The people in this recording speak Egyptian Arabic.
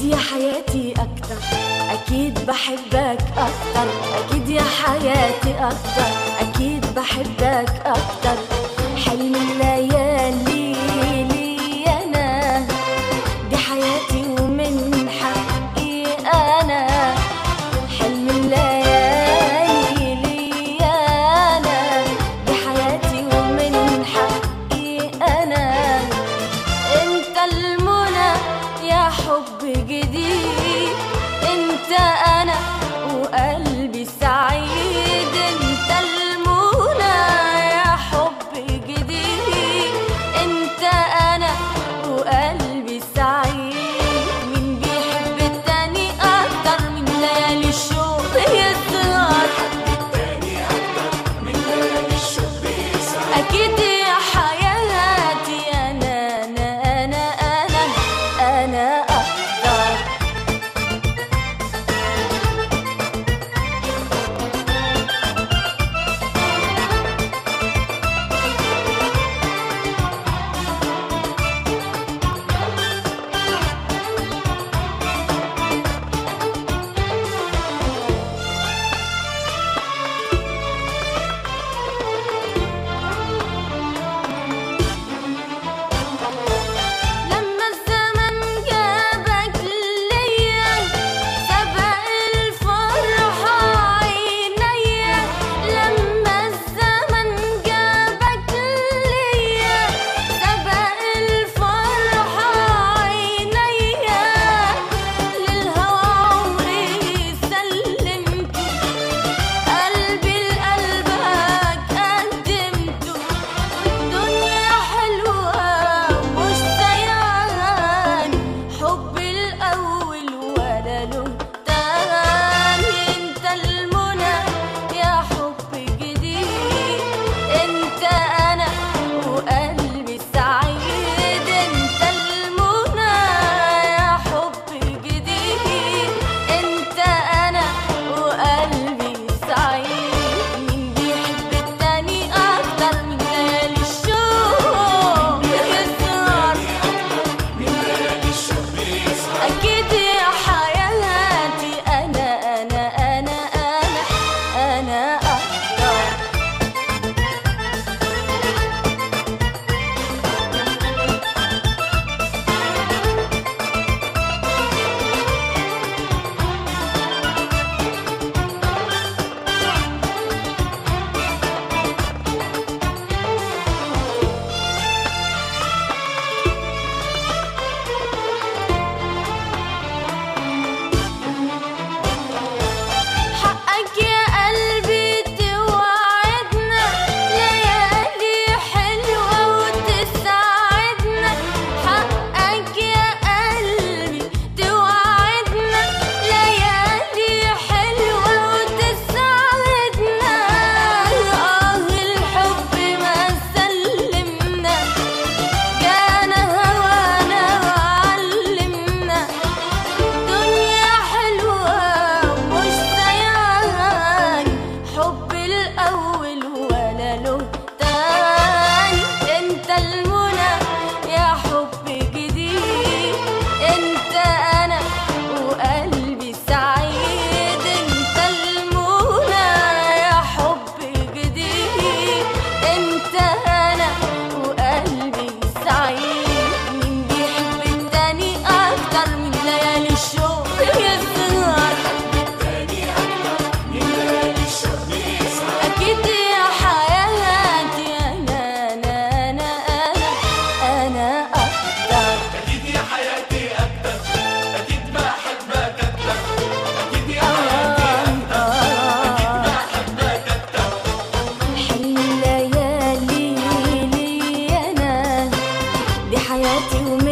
يا حياتي أكتر أكيد بحبك أكتر أكيد يا حياتي أكتر أكيد بحبك أكتر حلم الليالي لي أنا دي حياتي ومن حقي أنا حلم الليالي لي أنا دي حياتي ومن حقي أنا انت المنى يا حب جديد انت انا وقلبي سعيد انت المنى يا حب جديد انت انا وقلبي سعيد مين بيحب التاني اكتر من ليالي الشوق يسهر أكيد يا حياتي أنا أنا أنا أنا أنا أكتر لما الزمن جابك ليا سبق الفرحة عينيا لما الزمن جابك ليا سبق الفرحة عينيا للهوى عمري سلمته قلبي لقلبك قدمته دنيا حلوة مش سيان حب الأول ولا له تاني انت المنى يا حب جديد انت أنا وقلبي سعيد انت المنى يا حب جديد انت أنا وقلبي سعيد مين بيحب التاني أكتر من ليالي الشوق يسهر أكيد يا حياتي أنا أنا أنا أنا أنا أكتر حقك يا قلبي توعدنا ليالي حلوة وتسعدنا حقك يا قلبي توعدنا ليالي حلوة وتسعدنا آه الحب ما سلمنا جانا هوانا وعلمنا دنيا حلوة مش سيان حب الأول ولا له تاني انت المنى يا حب جديد انت أنا وقلبي سعيد انت المنى يا حب جديد انت أنا وقلبي سعيد مين بيحب التاني أكتر من ليالي الشوق يسهر أكيد يا حياتي أنا أنا أنا أنا أنا أكتر أكيد يا حياتي أكتر أكيد بحبك أكتر أكيد يا حياتي بحبك أكتر حلم الليالي لي أنا دي حياتي ومن